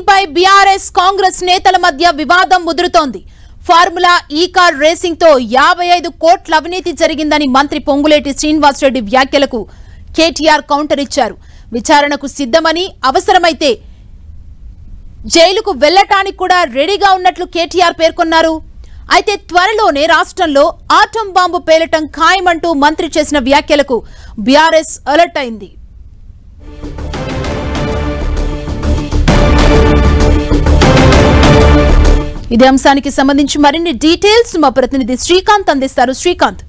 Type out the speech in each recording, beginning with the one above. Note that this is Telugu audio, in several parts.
రేసింగ్ పై బీఆర్ఎస్ కాంగ్రెస్ నేతల మధ్య వివాదం ముదురుతోంది ఫార్ములా ఈ కార్ రేసింగ్ తో యాభై ఐదు కోట్ల అవినీతి జరిగిందని మంత్రి పొంగులేటి శ్రీనివాసరెడ్డి వ్యాఖ్యలకు కేటీఆర్ కౌంటర్ ఇచ్చారు విచారణకు సిద్ధమని అవసరమైతే జైలుకు వెళ్లటానికి కూడా రెడీగా ఉన్నట్లు కేటీఆర్ పేర్కొన్నారు అయితే త్వరలోనే రాష్ట్రంలో ఆటం బాంబు పేలటం ఖాయమంటూ మంత్రి చేసిన వ్యాఖ్యలకు బీఆర్ఎస్ అలర్ట్ అయింది ఇదే అంశానికి సంబంధించి మరిన్ని డీటెయిల్స్ మా ప్రతినిధి శ్రీకాంత్ అందిస్తారు శ్రీకాంత్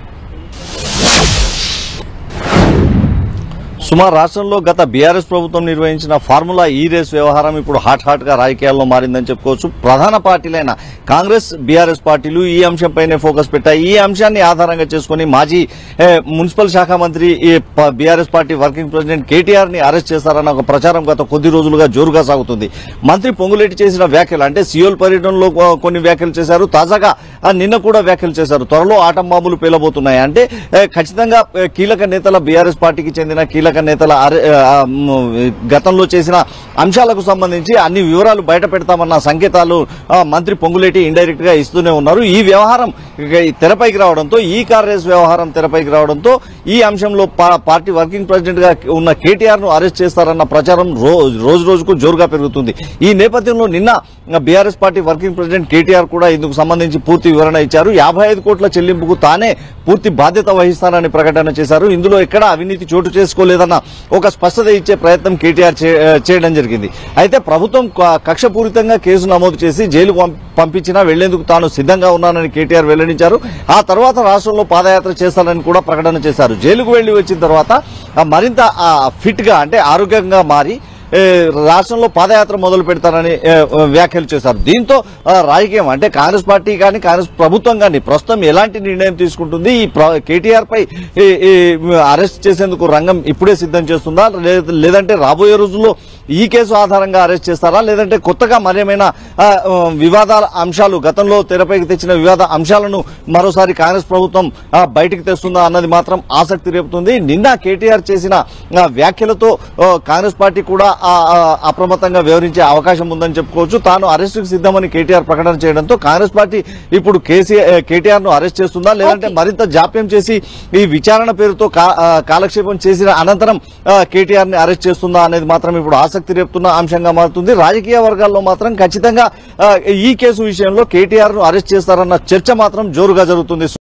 సుమారు రాష్ట్రంలో గత బీఆర్ఎస్ ప్రభుత్వం నిర్వహించిన ఫార్ములా ఈ రేస్ వ్యవహారం ఇప్పుడు హాట్ హాట్ గా రాజకీయాల్లో మారిందని చెప్పుకోవచ్చు ప్రధాన పార్టీలైన కాంగ్రెస్ బీఆర్ఎస్ పార్టీలు ఈ అంశంపైనే ఫోకస్ పెట్టాయి ఈ అంశాన్ని ఆధారంగా చేసుకుని మాజీ ఏ, మున్సిపల్ శాఖ మంత్రి BRS party working president KTR ని అరెస్ట్ చేశారన్న ఒక ప్రచారం గత కొద్ది రోజులుగా జోరుగా సాగుతుంది మంత్రి పొంగులేటి చేసిన వ్యాఖ్యలు అంటే సియోల్ పర్యటనలో ఆ, కొన్ని వ్యాఖ్యలు చేశారు తాజాగా ఆ, నిన్న కూడా వ్యాఖ్యలు చేశారు త్వరలో ఆటం బాంబులు పేలబోతున్నాయి అంటే ఏ, ఖచ్చితంగా ఏ, కీలక నేతల బీఆర్ఎస్ పార్టీకి చెందిన కీలక నేతల అరె- ఆ, మ్, గతంలో చేసిన అంశాలకు సంబంధించి అన్ని వివరాలు బయట పెడతామన్న సంకేతాలు ఆ, మంత్రి పొంగులేటి ఇండైరెక్ట్ గా ఇస్తూనే ఉన్నారు ఈ వ్యవహారం ఇక ఈ తెరపైకి రావడంతో ఈ కార్ రేస్ వ్యవహారం తెరపైకి రావడంతో ఈ అంశంలో పా- పార్టీ వర్కింగ్ ప్రెసిడెంట్ గా ఉన్న కేటీఆర్ ను అరెస్ట్ చేస్తారన్న ప్రచారం రో- రోజు రోజుకు జోరుగా పెరుగుతుంది ఈ నేపథ్యంలో నిన్న BRS party working president KTR కూడా ఇందుకు సంబంధించి పూర్తి వివరణ ఇచ్చారు యాభై ఐదు కోట్ల చెల్లింపుకు తానే పూర్తి బాధ్యత వహిస్తానని ప్రకటన చేశారు ఇందులో ఎక్కడ అవినీతి చోటు చేసుకోలేదన్న ఒక స్పష్టత ఇచ్చే ప్రయత్నం కేటీఆర్ చే- చేయడం జరిగింది అయితే ప్రభుత్వం క- కక్షపూరితంగా కేసు నమోదు చేసి జైలుకు పం- పంపించినా వెళ్లేందుకు తాను సిద్ధంగా ఉన్నానని కేటీఆర్ వెల్లడించారు ఆ తర్వాత రాష్ట్రంలో పాదయాత్ర చేస్తానని కూడా ప్రకటన చేశారు జైలుకు వెళ్లి వచ్చిన తర్వాత ఆ, మరింత ఆ, ఫిట్ గా అంటే ఆరోగ్యంగా మారి ఏ, రాష్ట్రంలో పాదయాత్ర మొదలు పెడతారని ఏ, వ్యాఖ్యలు చేశారు దీంతో ఆ, రాజకీయం అంటే కాంగ్రెస్ పార్టీ కానీ కాంగ్రెస్ ప్రభుత్వం కానీ ప్రస్తుతం ఎలాంటి నిర్ణయం తీసుకుంటుంది ఈ ప్ర- కేటీఆర్ పై ఈ, ఈ, అరెస్ట్ చేసేందుకు రంగం ఇప్పుడే సిద్ధం చేస్తుందా లే- లేదంటే రాబోయే రోజుల్లో ఈ కేసు ఆధారంగా అరెస్ట్ చేస్తారా లేదంటే కొత్తగా మరేమైనా ఆ, ఆ, వివాదాల అంశాలు గతంలో తెరపైకి తెచ్చిన వివాద అంశాలను మరోసారి కాంగ్రెస్ ప్రభుత్వం ఆ, బయటికి తెస్తుందా అన్నది మాత్రం ఆసక్తి రేపుతుంది నిన్న కేటీఆర్ చేసిన ఆ, వ్యాఖ్యలతో ఆ, కాంగ్రెస్ పార్టీ కూడా ఆ, ఆ, అప్రమత్తంగా వ్యవహరించే అవకాశం ఉందని చెప్పుకోవచ్చు తాను అరెస్టుకు సిద్ధమని కేటీఆర్ ప్రకటన చేయడంతో కాంగ్రెస్ పార్టీ ఇప్పుడు కేసీఆర్ కేటీఆర్ ను అరెస్ట్ చేస్తుందా లేదంటే మరింత జాప్యం చేసి ఈ విచారణ పేరుతో కా- ఆ, కాలక్షేపం చేసిన అనంతరం కేటీఆర్ ని అరెస్ట్ చేస్తుందా అనేది మాత్రం ఇప్పుడు ఆసక్తి రేపుతున్న అంశంగా మారుతుంది రాజకీయ వర్గాల్లో మాత్రం ఖచ్చితంగా ఆ, ఈ కేసు విషయంలో కేటీఆర్ ను అరెస్ట్ చేస్తారన్న చర్చ మాత్రం జోరుగా జరుగుతుంది